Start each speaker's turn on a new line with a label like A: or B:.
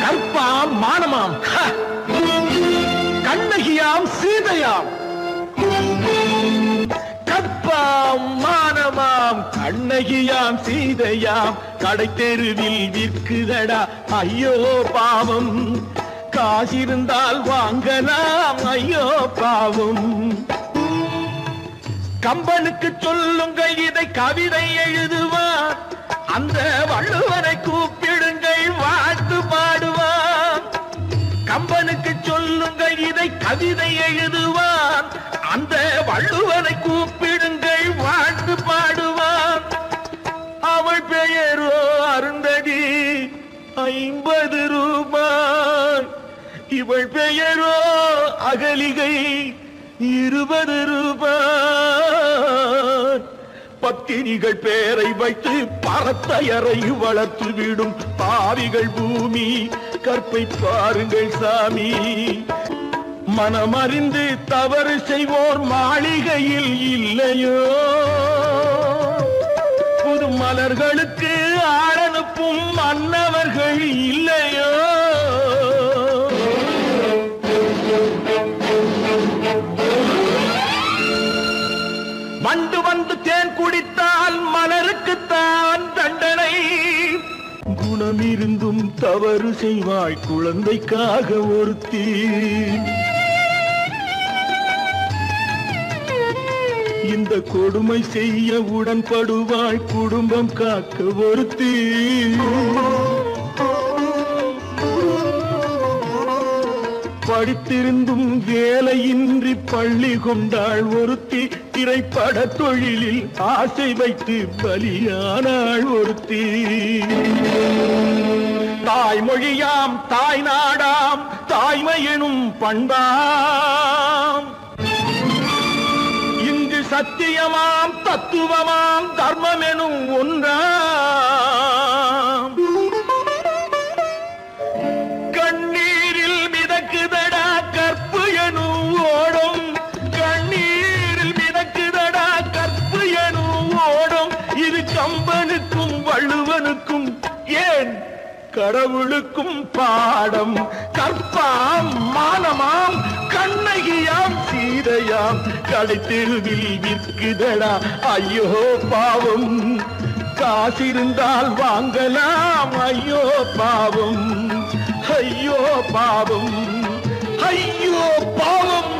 A: கற்பாம் மானமாம் ஹ! கண்ணகியாம் சீதையாம் கற்பாம் மானமாம் கண்ணகியாம் சீதையாம் கடை தெருவில் விற்குதடா ஐயோ பாவம் காசிருந்தால் வாங்கலாம் ஐயோ பாவம் கம்பனுக்கு சொல்லுங்கள் இதை கவிதை எழுதுவார் அந்த வள்ளுவரை கூப்பிடுங்கள் வாழ்த்து பாடுவார் கம்பனுக்கு சொல்லுங்கள் இதை கவிதை எழுதுவார் அந்த வள்ளுவரை கூப்பிடுங்கள் வாழ்த்து பாடுவார் அவள் பெயரோ அருந்ததி ஐம்பது ரூபாய் இவள் பெயரோ அகலிகை இருபது ரூபாய் பத்தினிகள் பேரை வைத்து பரத்தையறை வளர்த்து விடும் பாவிகள் பூமி கற்பை பாருங்கள் சாமி மனமறிந்து தவறு செய்வோர் மாளிகையில் இல்லையோ புது மலர்களுக்கு ஆளனுப்பும் மன்னவர்கள் இல்லையோ வண்டு வந்து தேன் குடித்தால் மலருக்குத்தான் தண்டனை குணம் இருந்தும் தவறு செய்வாய் குழந்தைக்காக ஒருத்தி இந்த கொடுமை செய்ய உடன்படுவாய் குடும்பம் காக்க ஒருத்தி படித்திருந்தும் வேலையின்றி பள்ளி கொண்டாள் ஒருத்தி திரைப்பட தொழிலில் ஆசை வைத்து பலியானாள் ஒருத்தி தாய்மொழியாம் தாய் நாடாம் தாய்மை எனும் பண்பாம் இங்கு சத்தியமாம் தத்துவமாம் தர்மம் எனும் ஒன்றாம் கண்ணீரில் மிதக்குதடா கற்பு எனும் ஓடும் கண்ணீரில் மிதக்குதடா கற்பு எனும் ஓடும் இது கம்பனுக்கும் வள்ளுவனுக்கும் ஏன் கடவுளுக்கும் பாடம் கற்பாம் மானமாம் கண்ணகியாம் சீதையாம் கடைத்தெருவில் விற்குதடா ஐயோ பாவம் காசிருந்தால் வாங்கலாம் ஐயோ பாவம் ஐயோ பாவம் ஐயோ பாவம்